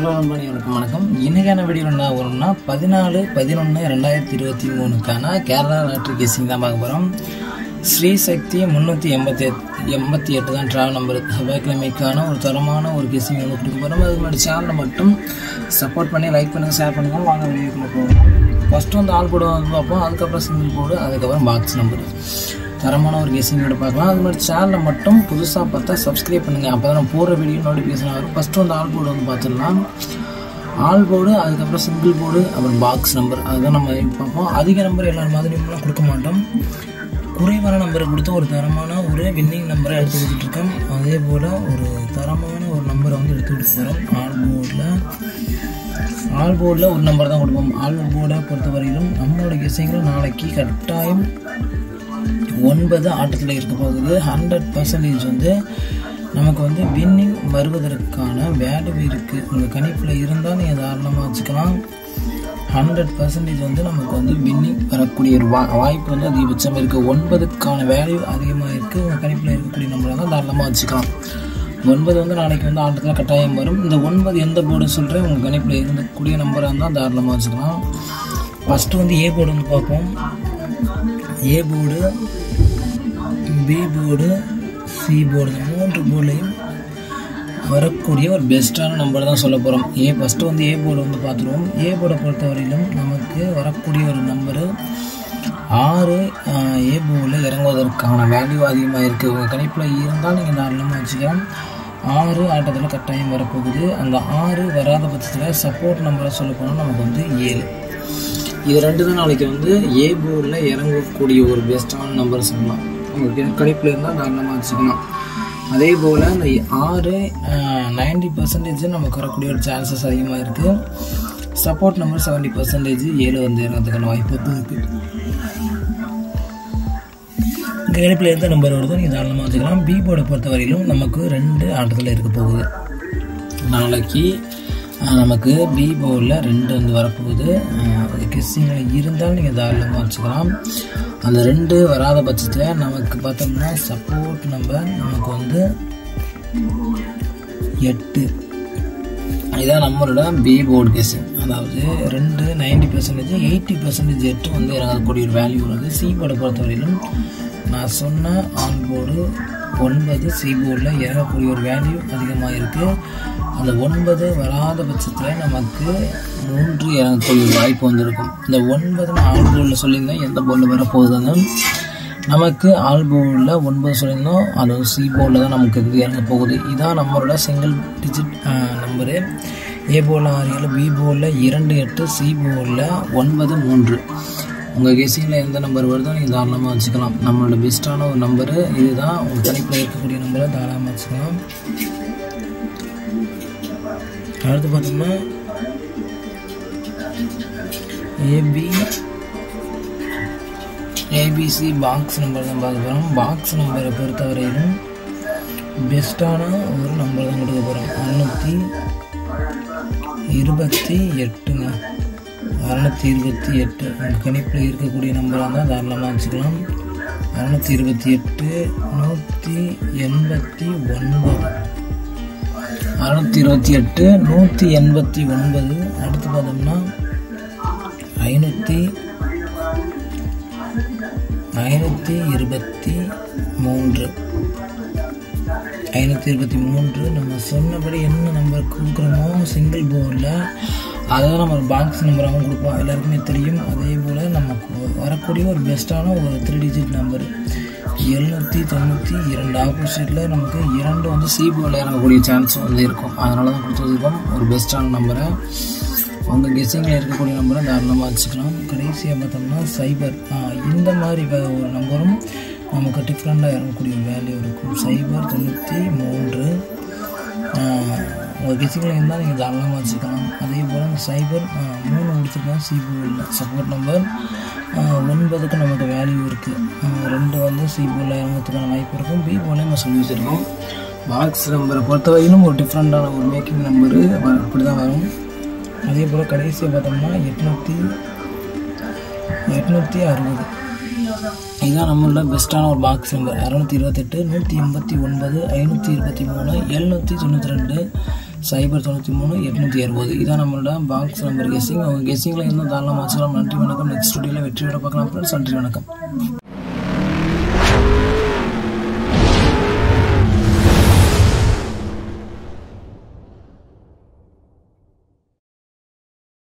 hello நண்பர்களுக்கு வணக்கம் இன்னைக்கான வீடியோவில் என்ன வரும்னா பதினாலு பதினொன்று ரெண்டாயிரத்தி இருபத்தி மூணுக்கான கேரளா லாட்ரி கேசிங் தான் பார்க்க போகிறோம் ஸ்ரீ சக்தி முந்நூற்றி எண்பத்தி எண்பத்தி எட்டு தான் ட்ராவல் நம்பர் செவ்வாய்க்கிழமைக்கான ஒரு தரமான ஒரு கேசிங் வந்து கொடுக்க போகிறோம் அது முன்னாடி சேனலை மட்டும் சப்போர்ட் பண்ணி லைக் பண்ணுங்கள் ஷேர் பண்ணுங்கள் வாங்க வீடியோக்குள்ளே போகலாம் ஃபஸ்ட்டு வந்து ஆல் போர்டு வந்து பார்ப்போம் அதுக்கப்புறம் சிங்கிள் போர்டு அதுக்கப்புறம் பாக்ஸ் நம்பர் தரமான ஒரு கெஸிங் வீடியோ பார்க்கலாம் அது மாதிரி சேனலை மட்டும் புதுசாக பார்த்தா சப்ஸ்கிரைப் பண்ணுங்கள் அப்போ தான் நான் போடுற வீடியோ நோட்டிஃபிகேஷன் வரும் ஃபஸ்ட்டு வந்து ஆல் போர்டு வந்து பார்த்துடலாம் ஆல் போர்டு அதுக்கப்புறம் சிங்கிள் போர்டு அப்புறம் பாக்ஸ் நம்பர் அதுதான் நம்ம பார்ப்போம் அதிக நம்பர் எல்லா மாதிரியும்லாம் கொடுக்க மாட்டோம் குறைவான நம்பரை கொடுத்து ஒரு தரமான ஒரு வின்னிங் நம்பரை எடுத்து கொடுத்துட்ருக்கோம் அதே போல் ஒரு தரமான ஒரு நம்பரை வந்து எடுத்து கொடுத்து போகிறோம் ஆல் போர்டில் ஆல் போர்டில் ஒரு நம்பர் தான் கொடுப்போம் ஆல் போர்டை பொறுத்தவரையிலும் நம்மளோட கெஸிங்கில் நாளைக்கு கட்டாயம் ஒன்பது ஆட்டத்தில் இருக்க போகுது ஹண்ட்ரட் பர்சன்டேஜ் வந்து நமக்கு வந்து வின்னிங் வருவதற்கான வேல்யூ இருக்குது உங்கள் கணிப்பில் இருந்தால் நீங்கள் தாராளமாக வச்சுக்கலாம் ஹண்ட்ரட் பர்சன்டேஜ் வந்து நமக்கு வந்து வின்னிங் வரக்கூடிய ஒரு வா வாய்ப்பு வந்து அதிகபட்சம் இருக்குது ஒன்பதுக்கான வேல்யூ அதிகமாக இருக்குது உங்கள் கணிப்பில் இருக்கக்கூடிய நம்பரை தான் தாராளமாக வச்சுக்கலாம் ஒன்பது வந்து நாளைக்கு வந்து ஆட்டத்தில் கட்டாயம் வரும் இந்த ஒன்பது எந்த போர்டு சொல்கிறேன் உங்கள் கணிப்பில் இருந்தக்கூடிய நம்பராக இருந்தால் தாராளமாக வச்சுக்கலாம் ஃபஸ்ட்டு வந்து ஏ போர்டு வந்து பார்ப்போம் A board B board C board இந்த மூன்று போர்டுலையும் வரக்கூடிய ஒரு பெஸ்ட்டான நம்பர் தான் சொல்ல போகிறோம் ஏ ஃபஸ்ட்டு வந்து ஏ போர்டு வந்து பார்த்துருவோம் ஏ போர்டை பொறுத்தவரையிலும் நமக்கு வரக்கூடிய ஒரு நம்பரு ஆறு ஏ போர்டில் இறங்குவதற்கான வேல்யூ அதிகமாக இருக்குது உங்கள் கணிப்பில் இருந்தால் நீங்கள் தாராளமாக வச்சுக்கலாம் ஆறு ஆட்டத்தில் கட்டாயம் வரப்போகுது அந்த ஆறு வராத பட்சத்தில் சப்போர்ட் நம்பரை சொல்ல போனால் நமக்கு வந்து ஏழு இது ரெண்டு தான் நாளைக்கு வந்து ஏ போர்டில் இறங்கக்கூடிய ஒரு பெஸ்ட்டான நம்பர் சொல்லலாம் உங்களுக்கு கணிப்பில் இருந்தால் தாராளமாக வச்சுக்கலாம் அதே போல் அந்த ஆறு நைன்டி பர்சன்டேஜ் நமக்கு வரக்கூடிய ஒரு சான்சஸ் அதிகமாக இருக்குது சப்போர்ட் நம்பர் செவன்ட்டி பர்சன்டேஜ் ஏழு வந்து இறங்கிறதுக்கான வாய்ப்பு இருக்குது கணிப்பில் எந்த நம்பர் வருதோ நீங்கள் தாராளமாக வச்சுக்கலாம் பி போர்டை பொறுத்தவரையிலும் நமக்கு ரெண்டு ஆட்டத்தில் இருக்க போகுது நாளைக்கு நமக்கு பி போர்டில் ரெண்டு வந்து வரப்போகுது கெஸ்ஸிங்கில் இருந்தால் நீங்கள் தாராளமாக வச்சுக்கலாம் அந்த ரெண்டு வராத பட்சத்தில் நமக்கு பார்த்தோம்னா சப்போர்ட் நம்பர் நமக்கு வந்து எட்டு இதுதான் நம்மளோட பி போர்டு கெஸ்ஸிங் அதாவது ரெண்டு நைன்டி பர்சன்டேஜ் எயிட்டி பர்சன்டேஜ் எட்டு வந்து இறங்கக்கூடிய ஒரு வேல்யூ வருது சி போர்டை பொறுத்தவரையிலும் நான் சொன்ன ஆன் போர்டு ஒன்பது சி போர்டில் இறங்கக்கூடிய ஒரு வேல்யூ அதிகமாக இருக்குது அந்த ஒன்பது வராத பட்சத்தில் நமக்கு மூன்று இறங்கக்கூடிய ஒரு வாய்ப்பு வந்திருக்கும் இந்த ஒன்பது நான் ஆல் போர்டில் சொல்லியிருந்தேன் எந்த போர்டில் வரப்போகுதுன்னு நமக்கு ஆல் போர்டில் ஒன்பது சொல்லியிருந்தோம் அது வந்து சி போர்டில் தான் நமக்கு இது இறங்க போகுது இதான் நம்மளோட சிங்கிள் டிஜிட் நம்பரு ஏ போர்டில் ஆறு ஏழு பி போர்டில் இரண்டு எட்டு சி போர்டில் ஒன்பது மூன்று உங்கள் கெஸிங்கில் எந்த நம்பர் வருதோ நீங்கள் தாராளமாக வச்சுக்கலாம் நம்மளோட பெஸ்ட்டான ஒரு நம்பரு இதுதான் உங்கள் கணிப்பில் இருக்கக்கூடிய நம்பரை தாராளமாக வச்சுக்கலாம் அடுத்து பார்த்தோம்னா ஏபி ஏபிசி பாக்ஸ் நம்பர் தான் பார்க்க போகிறோம் பாக்ஸ் நம்பரை பொறுத்தவரையிலும் பெஸ்ட்டான ஒரு நம்பர் தான் கொடுக்க போகிறோம் அறுநூற்றி இருபத்தி எட்டுங்க அறநூற்றி இருபத்தி எட்டு உங்கள் கணிப்பில் இருக்கக்கூடிய நம்பராக இருந்தால் தாராளமாக வச்சுக்கலாம் அறநூற்றி இருபத்தி எட்டு நூற்றி எண்பத்தி ஒன்பது அறுநூற்றி இருபத்தி எட்டு நூற்றி எண்பத்தி ஒன்பது அடுத்து பார்த்தோம்னா ஐநூற்றி ஐநூற்றி இருபத்தி மூன்று ஐநூற்றி இருபத்தி மூன்று நம்ம சொன்னபடி என்ன நம்பர் கொடுக்குறோமோ சிங்கிள் போர்டில் அதை தான் நம்ம பாக்ஸ் நம்பராகவும் கொடுப்போம் எல்லாருக்குமே தெரியும் அதே போல் நமக்கு வரக்கூடிய ஒரு பெஸ்ட்டான ஒரு த்ரீ டிஜிட் நம்பர் எழுநூற்றி தொண்ணூற்றி இரண்டு ஆப்போசிட்டில் நமக்கு இரண்டு வந்து சி போர்டில் இறங்கக்கூடிய சான்ஸ் வந்து இருக்கும் அதனால தான் கொடுத்துருக்கோம் ஒரு பெஸ்ட்டான நம்பரை உங்கள் கெஸ்ஸிங்கில் இருக்கக்கூடிய நம்பரை தாராளமாக வச்சுக்கலாம் கடைசியாக பார்த்தோம்னா சைபர் இந்த மாதிரி ஒரு நம்பரும் நமக்கு டிஃப்ரெண்ட்டாக இறங்கக்கூடிய வேல்யூ இருக்கும் சைபர் தொண்ணூற்றி மூன்று உங்கள் கெஸ்ஸிங்கில் இருந்தால் நீங்கள் தாராளமாக வச்சுக்கலாம் அதே போல் இந்த சைபர் மூணு முடிச்சிருக்கோம் சி போர்டில் சப்போர்ட் நம்பர் ஒன்பதுக்கு நமக்கு வேல்யூ இருக்குது ரெண்டு வந்து சி போர்டில் இறங்கிறதுக்கான வாய்ப்பு இருக்கும் பி போர்டில் நம்ம சொல்லி வச்சுருக்கோம் பாக்ஸ் நம்பரை பொறுத்தவரையிலும் ஒரு டிஃப்ரெண்ட்டான ஒரு மேக்கிங் நம்பரு அப்படி தான் வரும் அதே போல் கடைசியாக பார்த்தோம்னா எட்நூற்றி எட்நூற்றி அறுபது இதுதான் நம்மளோட பெஸ்ட்டான ஒரு பாக்ஸ் நம்பர் அறநூற்றி இருபத்தெட்டு நூற்றி எண்பத்தி ஒன்பது ஐநூற்றி இருபத்தி மூணு எழுநூற்றி தொண்ணூற்றி ரெண்டு சைபர் தொண்ணூற்றி மூணு எட்நூற்றி அறுபது இதான் நம்மளோட பாக்ஸ் நம்பர் கெஸ்ஸிங் உங்கள் கெஸ்ஸிங்கில் இருந்தும் தாராளமாக வச்சுக்கலாம் நன்றி வணக்கம் நெக்ஸ்ட் ஸ்டுடியோவில் வெற்றியோட பார்க்கலாம் ஃப்ரெண்ட்ஸ் நன்றி வணக்கம்